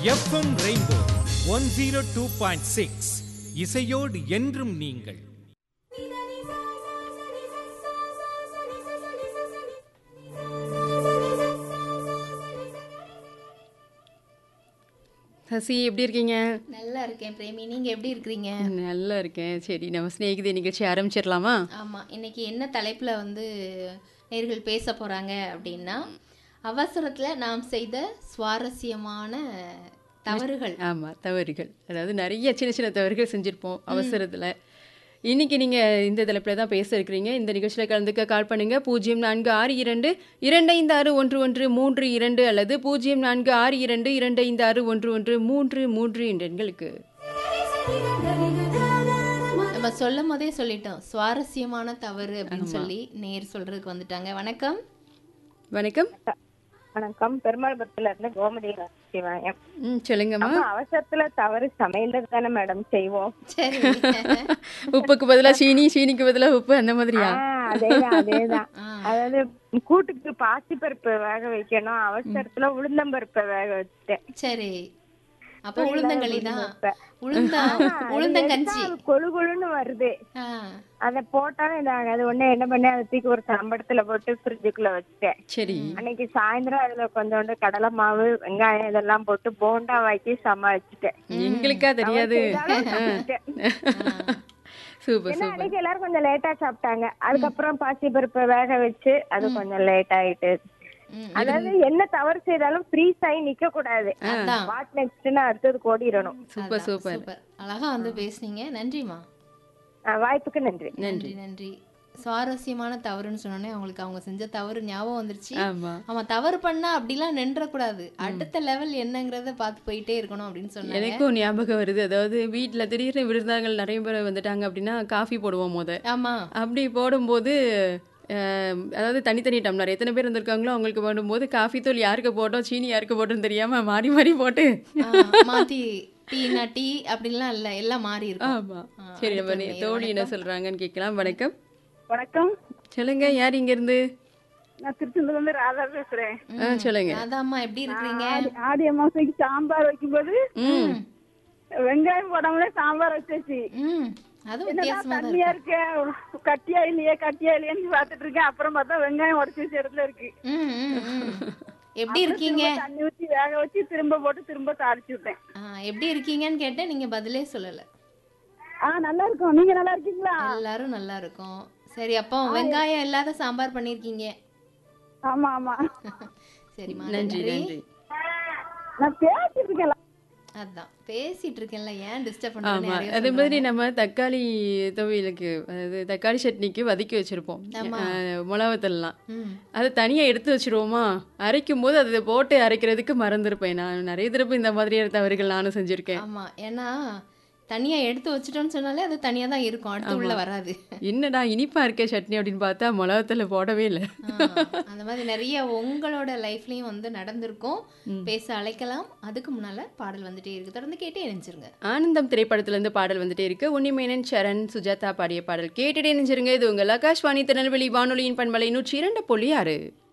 FM rainbow one zero two point six இசையோடு என்றும் நீங்கள் சசி எப்படி இருக்கீங்க நல்லா இருக்கேன் பிரேமி நீங்க எப்படி இருக்கிறீங்க நல்லா இருக்கேன் சரி நம்ம சிநேகிதி நிகழ்ச்சி ஆரம்பிச்சிடலாமா ஆமா இன்னைக்கு என்ன தலைப்புல வந்து நேர்கள் பேச போறாங்க அப்படின்னா அவசரத்துல நாம் செய்த சுவாரஸ்யமான தவறுகள் ஆமா தவறுகள் அதாவது நிறைய சின்ன சின்ன தவறுகள் செஞ்சிருப்போம் அவசரத்துல இன்னைக்கு நீங்க இந்த தலைப்புல தான் பேச இருக்கிறீங்க இந்த நிகழ்ச்சியில கலந்துக்க கால் பண்ணுங்க பூஜ்ஜியம் நான்கு ஆறு இரண்டு இரண்டு ஐந்து ஆறு ஒன்று ஒன்று மூன்று இரண்டு அல்லது பூஜ்ஜியம் நான்கு ஆறு இரண்டு இரண்டு ஐந்து ஆறு ஒன்று ஒன்று மூன்று மூன்று என்ற எண்களுக்கு நம்ம சொல்லும் போதே சொல்லிட்டோம் சுவாரஸ்யமான தவறு அப்படின்னு சொல்லி நேர் சொல்றதுக்கு வந்துட்டாங்க வணக்கம் வணக்கம் வணக்கம் பெருமாள்புரத்துல இருந்து கோமதி சிவாயம் ம் சொல்லுங்கம்மா நம்ம அவசரத்துல தவறு சமையல் தானே மேடம் செய்வோம் சரி உப்புக்கு பதிலா சீனி சீனிக்கு பதிலா உப்பு அந்த மாதிரியா ஆஹ் அதேதான் அதேதான் அதாவது கூட்டுக்கு பாசி பருப்பு வேக வைக்கணும் அவசரத்துல உளுந்தம்பருப்பை வேக வச்சுட்டேன் சரி அப்போ உளுந்தங்களி தான் உளுந்தம்பருப்பை. உளுந்த ஆஹ், உளுந்தங்கஞ்சி அது கொழு கொழுன்னு வருது ஆ அத போட்டாலும் இதாங்க அது ஒண்ணு என்ன பண்ணி அதை தூக்கி ஒரு சம்படத்துல போட்டு ஃப்ரிட்ஜுக்குள்ள வச்சுட்டேன் சரி அன்னைக்கு சாயந்தரம் அதுல கொஞ்சோண்டு கடலை மாவு வெங்காயம் இதெல்லாம் போட்டு போண்டா வாக்கி சமாளிச்சுட்டேன் எங்களுக்கா தெரியாது செய்தாலும் சமைச்சிட்டேன். சூப்பர் ஏன்னா சூப்பர் அன்னைக்கு எல்லாரும் கொஞ்சம் லேட்டா சாப்பிட்டாங்க அதுக்கப்புறம் பாசி பருப்பை வேக வச்சு அது கொஞ்சம் லேட் ஆயிட்டு ம். அதாவது என்ன தவறு செய்தாலும் ஃப்ரீஸ் ஆகி நிக்க கூடாது அதான். வாட் நெக்ஸ்ட்னு அடுத்தது ஓடிடணும் சூப்பர் அதான், சூப்பர் சூப்பர் அழகா வந்து பேசுனீங்க நன்றிமா அஹ் வாய்ப்புக்கு நன்றி நன்றி நன்றி சுவாரஸ்யமான தவறுன்னு சொன்னோன்னே அவங்களுக்கு அவங்க செஞ்ச தவறு ஞாபகம் வந்துருச்சு ஆமா அவன் தவறு பண்ணா அப்படிலாம் நின்றக்கூடாது அடுத்த லெவல் என்னங்கிறத பார்த்து போயிட்டே இருக்கணும் அப்படின்னு சொன்னாங்க எனக்கும் ஞாபகம் வருது அதாவது வீட்டில் திடீர்னு விருந்தாங்கள் நிறைய பேர் வந்துட்டாங்க அப்படின்னா காஃபி போடுவோம் முத ஆமா அப்படி போடும்போது அஹ், அதாவது தனித்தனி டம்ளர் எத்தனை பேர் வந்திருக்காங்களோ அவங்களுக்கு போடும்போது காஃபி தூள் யாருக்கு போட்டோம் சீனி யாருக்கு போட்டோம்னு தெரியாம மாறி மாறி போட்டு ஆ, மாத்தி டீனா டீ அப்படிலாம் இல்ல எல்லாம் மாறி இருக்கும் ஆமா ஆ, சரி நம்ம அடுத்த நே- தோழி என்ன சொல்றாங்கன்னு கேட்கலாம் வணக்கம் வணக்கம் சொல்லுங்க யார் இங்க இருந்து நான் திருச்செந்தூர்ல இருந்து ராதா பேசுறேன் ஆ சொல்லுங்க அதாம்மா எப்படி இருக்கிறீங்க ஆடி அமாவாசைக்கு சாம்பார் வைக்கும்போது ம் வெங்காயம் போடாமலே சாம்பார் வச்சாச்சு ம் அதுவும் வித்தியாசமா தான் தண்ணியா இருக்கு இருக்க கட்டியா இல்லையே கட்டியா இல்லையேன்னு பாத்துட்டு இருக்கேன் அப்புறம் பார்த்தா வெங்காயம் உடச்சு வச்ச இடத்துல இருக்கு ம், ம், ம். எப்படி இருக்கீங்க திரும்ப தண்ணி ஊத்தி வேக வச்சு திரும்ப போட்டு திரும்ப தாளிச்சு விட்டேன் ஆ, எப்படி இருக்கீங்கன்னு கேட்டேன் நீங்க பதிலே சொல்லல ஆ நல்லா இருக்கும் நீங்க நல்லா இருக்கீங்களா எல்லாரும் நல்லா இருக்கும் சரி அப்போ வெங்காயம் இல்லாத சாம்பார் பண்ணிருக்கீங்க ஆமா ஆமா சரிம்மா நன்றி நன்றி நன்றி நான் பேசிட்டு இருக்கேன் அதான் பேசிட்டு இருக்கேன்ல ஏன் டிஸ்டர்ப் ஆமா பண்றேன்னு அதே மாதிரி நம்ம தக்காளி துவையலுக்கு அதாவது தக்காளி சட்னிக்கு வதக்கி வச்சிருப்போம் ஆமா. அஹ், மிளகாத்தூள்லாம் ம் அதை தனியா எடுத்து வச்சிருவோமா அரைக்கும் போது அதை போட்டு அரைக்கிறதுக்கு மறந்துருப்பேன் நான் நிறைய தடவை இந்த மாதிரியான தவறுகள் நானும் செஞ்சிருக்கேன் ஆமா ஏன்னா தனியா எடுத்து வச்சுட்டோம்னு சொன்னாலே அது தனியா தான் இருக்கும் அடுத்து உள்ள வராது என்னடா இனிப்பா இருக்கே சட்னி அப்படின்னு பார்த்தா மிளகாத்தூள் போடவே இல்லை ஆ, அந்த மாதிரி நிறைய உங்களோட லைஃப்லயும் வந்து நடந்திருக்கும் பேச அழைக்கலாம் அதுக்கு முன்னால பாடல் வந்துட்டே இருக்கு தொடர்ந்து கேட்டே இணைஞ்சிருங்க ஆனந்தம் திரைப்படத்துல இருந்து பாடல் வந்துட்டே இருக்கு உன்னிமேனன் சரண் சுஜாதா பாடிய பாடல் கேட்டுட்டே நினைச்சிருங்க இது உங்கள் ஆகாஷ்வாணி திருநெல்வேலி வானொலியின் பண்பலை நூற்றி இரண்டு புள்ளி ஆறு